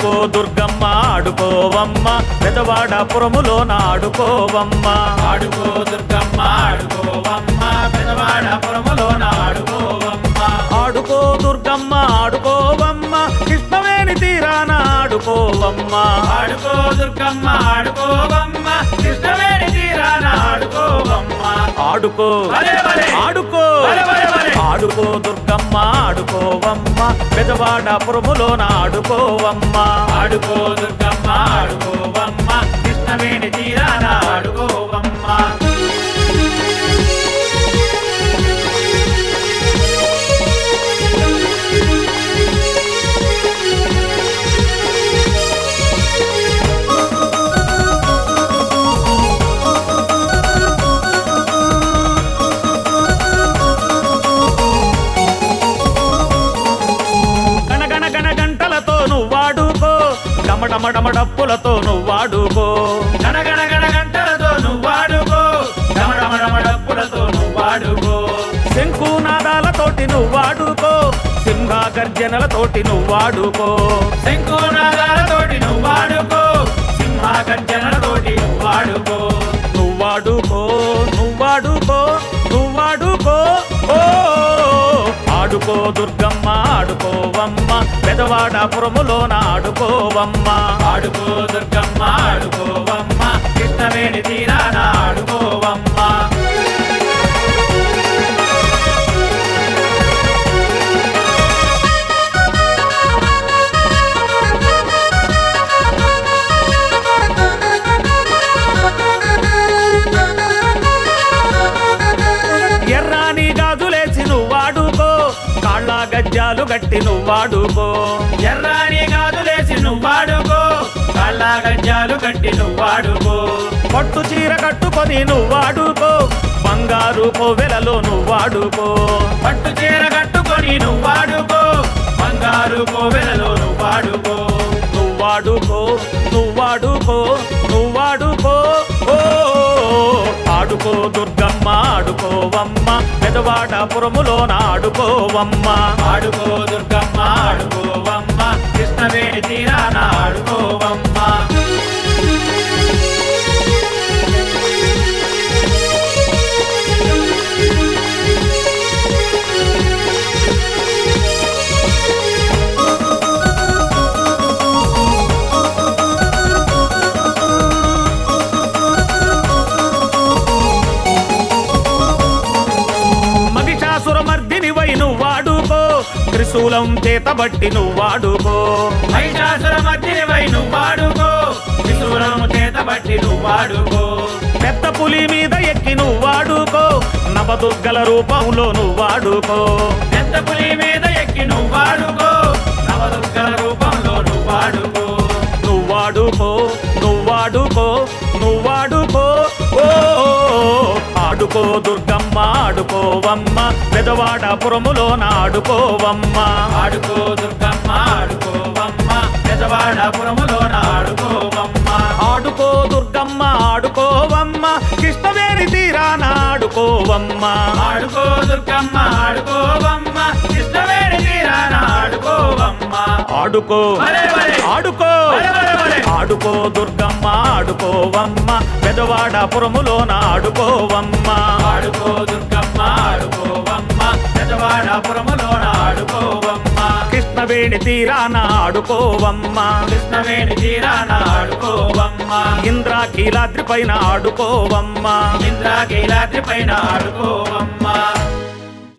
ఆడుకో దుర్గమ్మ ఆడుకోవమ్మ పెదవాడ పురములోన ఆడుకోవమ్మ ఆడుకో దుర్గమ్మ ఆడుకోవమ్మ పెదవాడ పురములోన ఆడుకోవమ్మ ఆడుకో దుర్గమ్మ ఆడుకోవమ్మ కృష్ణవేణి తీరాన ఆడుకోవమ్మ ఆడుకో దుర్గమ్మ ఆడుకోవమ్మ కృష్ణవేణి తీరాన ఆడుకోవమ్మ ఆడుకో భలే, భలే. ఆడుకో భలే, భలే, భలే. ఆడుకో దుర్గమ్మ ఆడుకోవమ్మ పెదవాడ పురములోన ఆడుకోవమ్మ ఆడుకో దుర్గమ్మ ఆడుకోవమ్మ కృష్ణవేణి తీరాన ఆడుకోవమ్మ గణగణ గణ గంటలతో నువ్వాడుకో డమడమడమ డప్పులతో నువ్వాడుకో గణగణ గణ గంటలతో నువ్వాడుకో డమడమడమ డప్పులతో నువ్వాడుకో శంకునాదాలతోటి నువ్వాడుకో సింహ గర్జనలతోటి నువ్వాడుకో శంకునాదాలతోటి నువ్వాడుకో సింహ గర్జనలతోటి నువ్వాడుకో నువ్వాడుకో నువ్వాడుకో నువ్వాడుకో ఓ ఆడుకో దుర్గమ్మ ఆడుకోవమ్మ పెదవాడ పురములోన ఆడుకోవమ్మ ఆడుకో దుర్గమ్మ ఆడుకోవమ్మ కృష్ణవేణి తీరాన ఆడుకోవమ్మ ఎర్రాని గాజులేసి నువ్వాడుకో కాళ్ళ గజ్జాలు గట్టి నువ్వాడుకో ఎర్రాని గాజులేసి నువ్వాడుకో కళ్ళ గజ్జాలు కట్టి నువ్వాడుకో పట్టు చీర కట్టుకొని నువ్వాడుకో బంగారు కోవెలలో నువ్వాడుకో పట్టు చీర కట్టుకొని నువ్వాడుకో బంగారు కోవెలలో నువ్వాడుకో నువ్వాడుకో నువ్వాడుకో నువ్వాడుకో ఓ ఆడుకో దుర్గమ్మ ఆడుకోవమ్మ పెదవాడ పురములోన ఆడుకోవమ్మ ఆడుకో దుర్గమ్మ ఆడుకోవమ్మ కృష్ణవేణి తీరాన ఆడుకోవమ్మ మగిషాసుర మర్దిని వై నువ్వాడుకో త్రిశూలం చేతబట్టి నువ్వాడుకో మహిషాసుర మధ్యవై నువ్వాడుకో శిశువులను చేతబట్టి నువ్వాడుకో పెద్ద పులి మీద ఎక్కి నువ్వాడుకో నవదుర్గల రూపంలో నువ్వాడుకో పెద్ద పులి మీద ఎక్కి నువ్వాడుకో నవదుర్గల రూపంలో నువ్వాడుకో నువ్వాడుకో నువ్వాడుకో నువ్వాడుకో ఓ ఆడుకో దుర్గమ్మ ఆడుకోవమ్మ పెదవాడ పురములోన ఆడుకోవమ్మ ఆడుకో దుర్గమ్మ ఆడుకోవమ్మ పెదవాడపురములోన ఆడుకోవమ్మ ఆడుకో దుర్గమ్మ ఆడుకోవమ్మ కృష్ణవేణి తీరాన ఆడుకోవమ్మ ఆడుకో దుర్గమ్మ ఆడుకోవమ్మ కృష్ణవేణి తీరాన ఆడుకోవమ్మ ఆడుకో భలే, భలే. ఆడుకో భలే, భలే, భలే. ఆడుకో దుర్గమ్మ ఆడుకోవమ్మ పెదవాడ పురములోన ఆడుకోవమ్మ ఆడుకో దుర్గమ్మ ఆడుకోవమ్మ పెదవాడపురములోన ఆడుకోవమ్మ కృష్ణవేణి తీరాన ఆడుకోవమ్మ కృష్ణవేణి తీరాన ఆడుకోవమ్మ ఇంద్రాకీలాద్రి పైన ఆడుకోవమ్మ ఇంద్రాకీలాద్రి పైన ఆడుకోవమ్మ